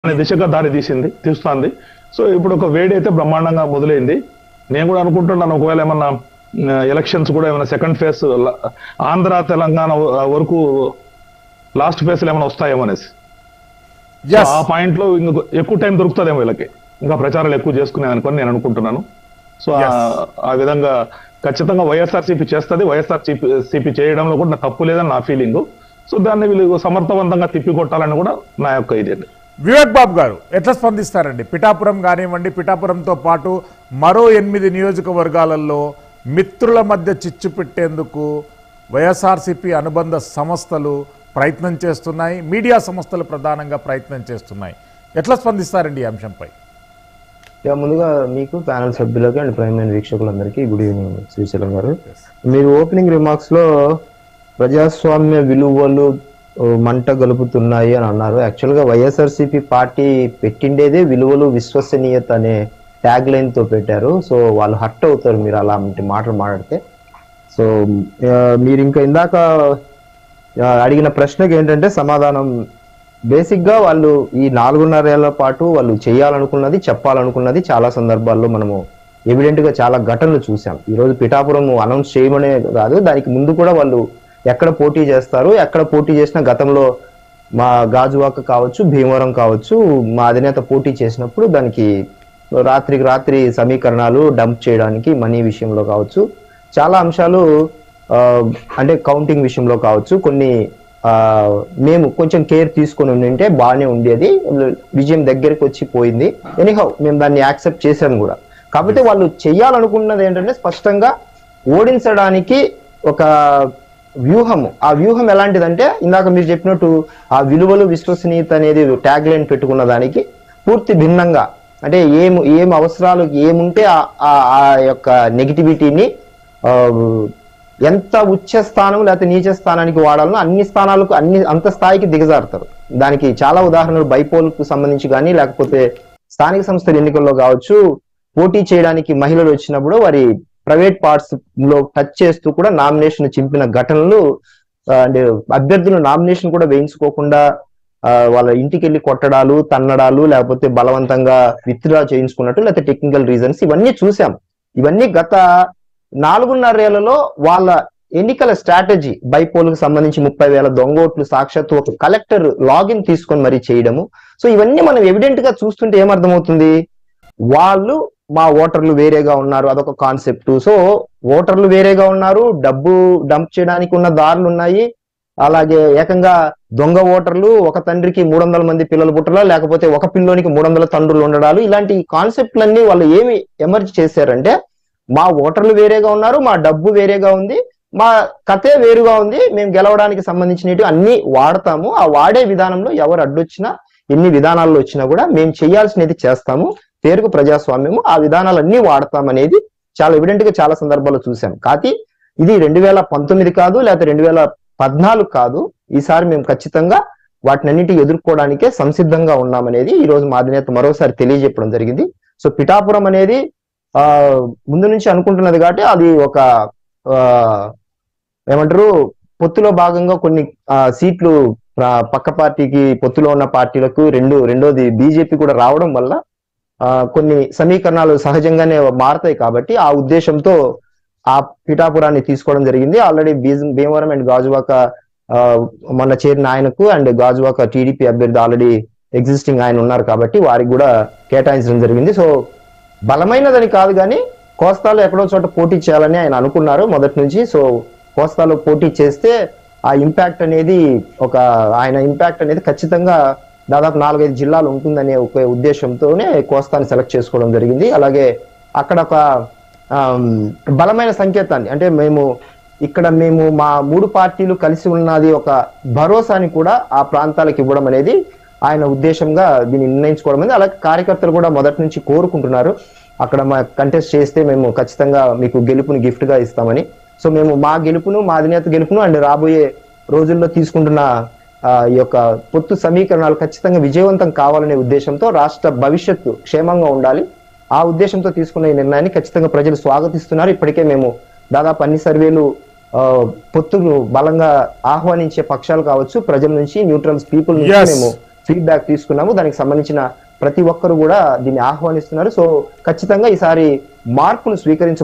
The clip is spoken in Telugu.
అనే దిశగా దారి తీసింది తీస్తుంది సో ఇప్పుడు ఒక వేడి అయితే బ్రహ్మాండంగా మొదలైంది నేను కూడా అనుకుంటున్నాను ఒకవేళ ఏమన్నా ఎలక్షన్స్ కూడా ఏమైనా సెకండ్ ఫేజ్ ఆంధ్ర తెలంగాణ వ- వరకు లాస్ట్ ఫేజ్ ఏమైనా వస్తాయేమో అనేసి సో Yes. ఆ పాయింట్ లో ఇంకొక ఎక్కువ టైం దొరుకుతుందేమో వీళ్ళకి ఇంకా ప్రచారాలు ఎక్కువ చేసుకునే అనుకొని నేను అనుకుంటున్నాను సో ఆ- Yes. ఆ విధంగా ఖచ్చితంగా వైఎస్ఆర్సీపీ చేస్తుంది వైఎస్ఆర్సీపీ చేయడంలో కూడా నా తప్పు లేదని నా ఫీలింగ్ సో దాన్ని వీళ్ళు సమర్థవంతంగా తిప్పికొట్టాలని కూడా నా యొక్క ఇది వివేక్ బాబు గారు ఎట్లా స్పందిస్తారండి పిఠాపురం కానివ్వండి పిఠాపురంతో పాటు మరో ఎనిమిది నియోజకవర్గాలలో మిత్రుల మధ్య చిచ్చు పెట్టేందుకు వైఎస్ఆర్సిపి అనుబంధ సంస్థలు ప్రయత్నం చేస్తున్నాయి మీడియా సంస్థలు ప్రధానంగా ప్రయత్నం చేస్తున్నాయి ఎట్లా స్పందిస్తారండి ఈ అంశంపై ఇక ముందుగా మీకు ప్యానల్ సభ్యులకి అండ్ ప్రైమ్ లైన్ వీక్షకులందరికీ గుడ్ ఈవినింగ్ శ్రీశైలం గారు మీరు ఓపెనింగ్ రిమార్క్స్ లో ప్రజాస్వామ్య విలువలు ఓ, మంట గలుపుతున్నాయి అని అన్నారు యాక్చువల్ గా వైఎస్ఆర్సీపీ పార్టీ పెట్టిండేదే విలువలు విశ్వసనీయత అనే ట్యాగ్ లైన్ తో పెట్టారు సో వాళ్ళు హర్ట్ అవుతారు మీరు అలాంటి మాటలు మాట్లాడితే సో ఆ, మీరు ఇంకా ఇందాక ఆ, అడిగిన ప్రశ్నకి ఏంటంటే సమాధానం బేసిక్ గా వాళ్ళు ఈ నాలుగున్నర ఏళ్ల పాటు వాళ్ళు చేయాలనుకున్నది చెప్పాలనుకున్నది చాలా సందర్భాల్లో మనము ఎవిడెంట్ గా చాలా ఘటనలు చూసాం ఈ రోజు పిఠాపురం అనౌన్స్ చేయమనే కాదు దానికి ముందు కూడా వాళ్ళు ఎక్కడ పోటీ చేస్తారు ఎక్కడ పోటీ చేసిన గతంలో మా గాజువాక కావచ్చు భీమవరం కావచ్చు మా అధినేత పోటీ చేసినప్పుడు దానికి రాత్రికి రాత్రి సమీకరణాలు డంప్ చేయడానికి మనీ విషయంలో కావచ్చు చాలా అంశాలు ఆ, అంటే కౌంటింగ్ విషయంలో కావచ్చు కొన్ని ఆ, మేము కొంచెం కేర్ తీసుకొని ఉంటే బాగానే ఉండేది విజయం దగ్గరికి వచ్చి పోయింది ఎనీహౌ మేము దాన్ని యాక్సెప్ట్ చేశాం కూడా కాకపోతే వాళ్ళు చెయ్యాలనుకున్నది ఏంటంటే స్పష్టంగా ఓడించడానికి ఒక వ్యూహము ఆ వ్యూహం ఎలాంటిదంటే ఇందాక మీరు చెప్పినట్టు ఆ విలువలు విశ్వసనీయత అనేది ట్యాగ్ లైన్ పెట్టుకున్న దానికి పూర్తి భిన్నంగా అంటే ఏం ఏం అవసరాలు ఏముంటే ఆ- ఆ- ఆ యొక్క నెగిటివిటీని ఆ, ఎంత ఉచ్చ స్థానం లేకపోతే నీచ స్థానానికి వాడాలనో అన్ని స్థానాలకు అన్ని అంత స్థాయికి దిగజారుతారు దానికి చాలా ఉదాహరణలు బైపోల్కు సంబంధించి కానీ లేకపోతే స్థానిక సంస్థల ఎన్నికల్లో కావచ్చు పోటీ చేయడానికి మహిళలు వచ్చినప్పుడు వారి ప్రైవేట్ పార్ట్స్ లో టచ్ చేస్తూ కూడా నామినేషన్ చింపిన ఘటనలు ఆ, అంటే అభ్యర్థులు నామినేషన్ కూడా వేయించుకోకుండా ఆ, వాళ్ళ ఇంటికి వెళ్ళి కొట్టడాలు తన్నడాలు లేకపోతే బలవంతంగా విత్డ్రా చేయించుకున్నట్టు లేకపోతే టెక్నికల్ రీజన్స్ ఇవన్నీ చూసాం ఇవన్నీ గత నాలుగున్నరేళ్లలో వాళ్ళ ఎన్నికల స్ట్రాటజీ బైపోల్కి సంబంధించి ముప్పై వేల దొంగోట్లు సాక్షాత్తు ఒక కలెక్టర్ లాగిన్ తీసుకొని మరీ చేయడము సో ఇవన్నీ మనం ఎవిడెంట్ గా చూస్తుంటే ఏమర్థమవుతుంది వాళ్ళు మా ఓటర్లు వేరేగా ఉన్నారు అదొక కాన్సెప్ట్ సో ఓటర్లు వేరేగా ఉన్నారు డబ్బు డంప్ చేయడానికి ఉన్న దారులు ఉన్నాయి అలాగే ఏకంగా దొంగ ఓటర్లు ఒక తండ్రికి మూడు వందల మంది పిల్లలు పుట్టలా లేకపోతే ఒక పిల్లోనికి మూడు వందల తండ్రులు ఉండడాలు ఇలాంటి కాన్సెప్ట్లన్నీ వాళ్ళు ఏమి ఎమర్జ్ చేశారంటే మా ఓటర్లు వేరేగా ఉన్నారు మా డబ్బు వేరేగా ఉంది మా కథే వేరుగా ఉంది మేము గెలవడానికి సంబంధించినవి అన్ని వాడతాము ఆ వాడే విధానంలో ఎవరు అడ్డొచ్చినా ఎన్ని విధానాల్లో వచ్చినా కూడా మేము చేయాల్సినది చేస్తాము పేరుకు ప్రజాస్వామ్యము ఆ విధానాలన్నీ వాడతాం అనేది చాలా ఎవిడెంట్ గా చాలా సందర్భాల్లో చూసాం కాకి ఇది రెండు వేల పంతొమ్మిది కాదు లేకపోతే రెండు వేల పద్నాలుగు కాదు ఈసారి మేము ఖచ్చితంగా వాటినన్నిటి ఎదుర్కోవడానికే సంసిద్ధంగా ఉన్నామనేది ఈ రోజు మా అధినేత మరోసారి తెలియజెప్పడం జరిగింది సో పిఠాపురం అనేది ఆ ముందు నుంచి అనుకుంటున్నది కాబట్టి అది ఒక ఆ ఏమంటారు పొత్తులో భాగంగా కొన్ని ఆ, సీట్లు ఆ, పక్క పార్టీకి పొత్తులో ఉన్న పార్టీలకు రెండు రెండోది బీజేపీ కూడా రావడం వల్ల ఆ, కొన్ని సమీకరణాలు సహజంగానే మారతాయి కాబట్టి ఆ ఉద్దేశంతో ఆ పిఠాపురాన్ని తీసుకోవడం జరిగింది ఆల్రెడీ భీమవరం అండ్ గాజువాక ఆ, మొన్న చేరిన ఆయనకు అండ్ గాజువాక టీడీపీ అభ్యర్థి ఆల్రెడీ ఎగ్జిస్టింగ్ ఆయన ఉన్నారు కాబట్టి వారికి కూడా కేటాయించడం జరిగింది సో బలమైనదని కాదు కానీ కోస్తాలో ఎక్కడో చోట పోటీ చేయాలని ఆయన అనుకున్నారు మొదటి నుంచి సో కోస్తాలో పోటీ చేస్తే ఆ ఇంపాక్ట్ అనేది ఒక ఆయన ఇంపాక్ట్ అనేది ఖచ్చితంగా దాదాపు నాలుగైదు జిల్లాలు ఉంటుందనే ఒక ఉద్దేశంతోనే కోస్తాని సెలెక్ట్ చేసుకోవడం జరిగింది అలాగే అక్కడ ఒక ఆమ్, బలమైన సంకేతాన్ని అంటే మేము ఇక్కడ మేము మా మూడు పార్టీలు కలిసి ఉన్నది ఒక భరోసాని కూడా ఆ ప్రాంతాలకు ఇవ్వడం అనేది ఆయన ఉద్దేశంగా దీన్ని నిర్ణయించుకోవడం అనేది అలాగే కార్యకర్తలు కూడా మొదటి నుంచి కోరుకుంటున్నారు అక్కడ మా కంటెస్ట్ చేస్తే మేము ఖచ్చితంగా మీకు గెలుపుని గిఫ్ట్ గా ఇస్తామని సో మేము మా గెలుపును మా అధినేత గెలుపును అండ్ రాబోయే రోజుల్లో తీసుకుంటున్న ఆ, ఈ యొక్క పొత్తు సమీకరణాలు ఖచ్చితంగా విజయవంతం కావాలనే ఉద్దేశంతో రాష్ట్ర భవిష్యత్తు క్షేమంగా ఉండాలి ఆ ఉద్దేశంతో తీసుకున్న ఈ నిర్ణయాన్ని ఖచ్చితంగా ప్రజలు స్వాగతిస్తున్నారు ఇప్పటికే మేము దాదాపు అన్ని సర్వేలు ఆ, పొత్తులు బలంగా ఆహ్వానించే పక్షాలు కావచ్చు ప్రజల నుంచి న్యూట్రల్స్ పీపుల్ నుంచి Yes. మేము ఫీడ్బ్యాక్ తీసుకున్నాము దానికి సంబంధించిన ప్రతి ఒక్కరు కూడా దీన్ని ఆహ్వానిస్తున్నారు సో ఖచ్చితంగా ఈసారి మార్పును స్వీకరించ